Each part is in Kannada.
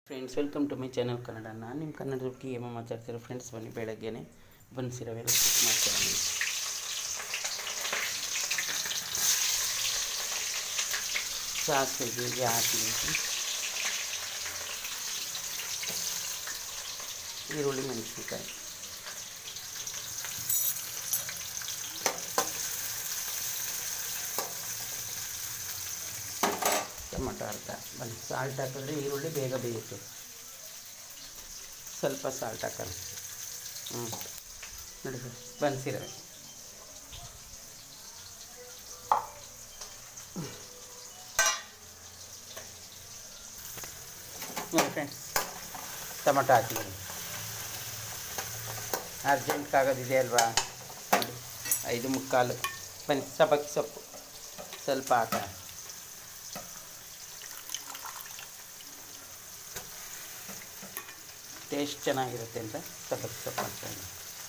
friends welcome to my channel Kannada ನಾನು ನಿಮ್ಮ ಕನ್ನಡ ರುಕ್ಕಿ ಏಮ ಮಾತಾಡ್ತಿರೋ ಫ್ರೆಂಡ್ಸ್ ಬನ್ನಿ ಬೆಳಗ್ಗೆನೆ ಬನ್ಸಿರವೆಲ್ಲ ಕುಕ್ ಮಾಡ್ತೀನಿ ಸಾಸಿವೆಗೆ ಹೀಗೆ ಹಾಕಿ ಈರುಳ್ಳಿ ಮೆಣಸಿನ್ಕಾಯಿ ಟೊಮಟೊ ಅರ್ಧ ಬನ್ನಿ ಸಾಲ್ಟ್ ಹಾಕಿದ್ರೆ ಈರುಳ್ಳಿ ಬೇಗ ಬೇಯುತ್ತೆ ಸ್ವಲ್ಪ ಸಾಲ್ಟ್ ಹಾಕೋಣ ಹ್ಞೂ ನೋಡಿ ಸರ್ ಬನ್ಸಿರವೆ ನೋಡಿ ಫ್ರೆಂಡ್ಸ್ ಟೊಮಟೊ ಹಾಕಿದ್ದೀನಿ ಅರ್ಜೆಂಟ್ ಆಗೋದಿದೆ ಅಲ್ವಾ ನೋಡಿ, ಐದು ಮುಕ್ಕಾಲು ಬನ್ನಿ ಸಬ್ಬಕ್ಕಿ ಸೊಪ್ಪು ಸ್ವಲ್ಪ ಹಾಕೋಣ ಟೇಸ್ಟ್ ಚೆನ್ನಾಗಿರುತ್ತೆ ಅಂತ ಸಬ್ಬಕ್ಕಿ ಸೊಪ್ಪು ಹಾಕ್ಕೊಂಡು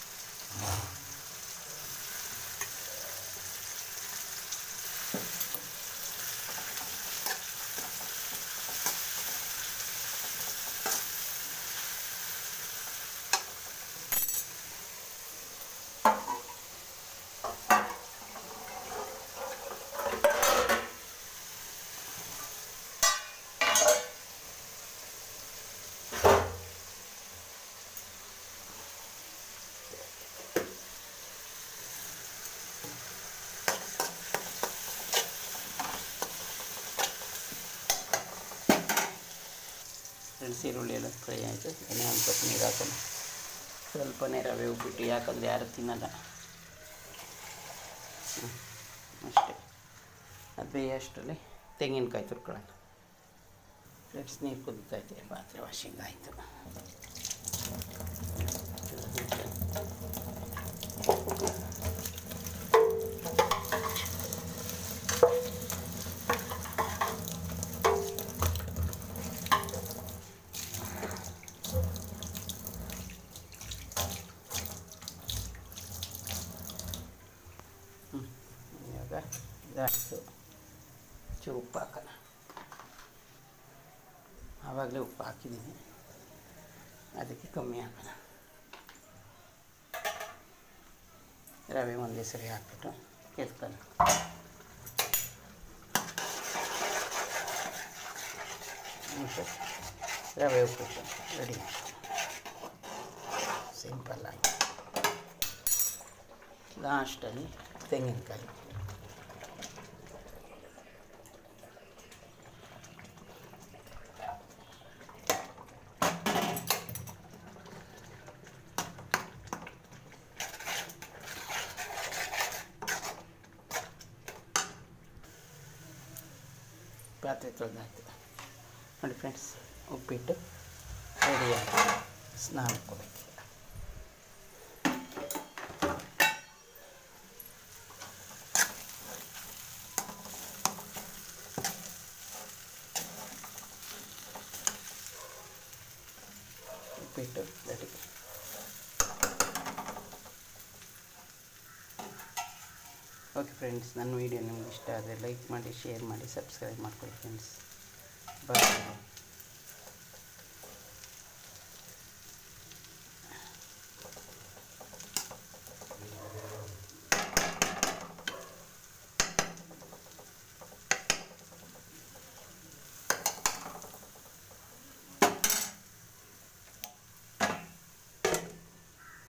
ಫ್ರೆಂಡ್ಸ್ ಈರುಳ್ಳಿ ಎಲ್ಲ ಫ್ರೈ ಆಯಿತು ಇನ್ನೇ ಒಂದು ಸ್ವಲ್ಪ ನೀರು ಹಾಕೋಣ ಸ್ವಲ್ಪನೇ ರವೆ ಉಪ್ಪಿಟ್ಟು ಯಾಕಂದ್ರೆ ಯಾರು ತಿನ್ನಲ್ಲ ಹ್ಮ್, ಅಷ್ಟೇ ಅದು ಬೇಯಷ್ಟರಲ್ಲಿ ತೆಂಗಿನಕಾಯಿ ತುರ್ಕೊಳ್ಳೋಣ ಫ್ರೆಂಡ್ಸ್ ನೀರು ಕುದೀತೈತೆ ಪಾತ್ರೆ ವಾಷಿಂಗ್ ಆಯಿತು ಇವಾಗ ಇದಾಯಿತು ಚೂರು ಉಪ್ಪು ಹಾಕೋಣ ಆವಾಗಲೇ ಉಪ್ಪು ಹಾಕಿದ್ದೀನಿ ಅದಕ್ಕೆ ಕಮ್ಮಿ ಹಾಕೋಣ ರವೆ ಒಂದೇ ಸರಿ ಹಾಕ್ಬಿಟ್ಟು ಕೆತ್ಕೋಣ ಮತ್ತು ರವೆ ಉಪ್ಪಿಟ್ಟು ರೆಡಿ ಸಿಂಪಲ್ ಆಗಿ ಲಾಸ್ಟಲ್ಲಿ ತೆಂಗಿನಕಾಯಿ ಪಾತ್ರೆ ತೊಳೆದಾಯ್ತು ನೋಡಿ ಫ್ರೆಂಡ್ಸ್ ಉಪ್ಪಿಟ್ಟು ರೆಡಿ ಆಯಿತು ಸ್ನಾನ ಕೊಡೋಕ್ಕೆ ಉಪ್ಪಿಟ್ಟು ರೆಡಿ ಓಕೆ ಫ್ರೆಂಡ್ಸ್ ನನ್ನ ವೀಡಿಯೋ ನಿಮ್ಗೆ ಇಷ್ಟ ಆದರೆ ಲೈಕ್ ಮಾಡಿ ಶೇರ್ ಮಾಡಿ ಸಬ್ಸ್ಕ್ರೈಬ್ ಮಾಡ್ಕೊಳ್ಳಿ ಫ್ರೆಂಡ್ಸ್ ಬಾಯ್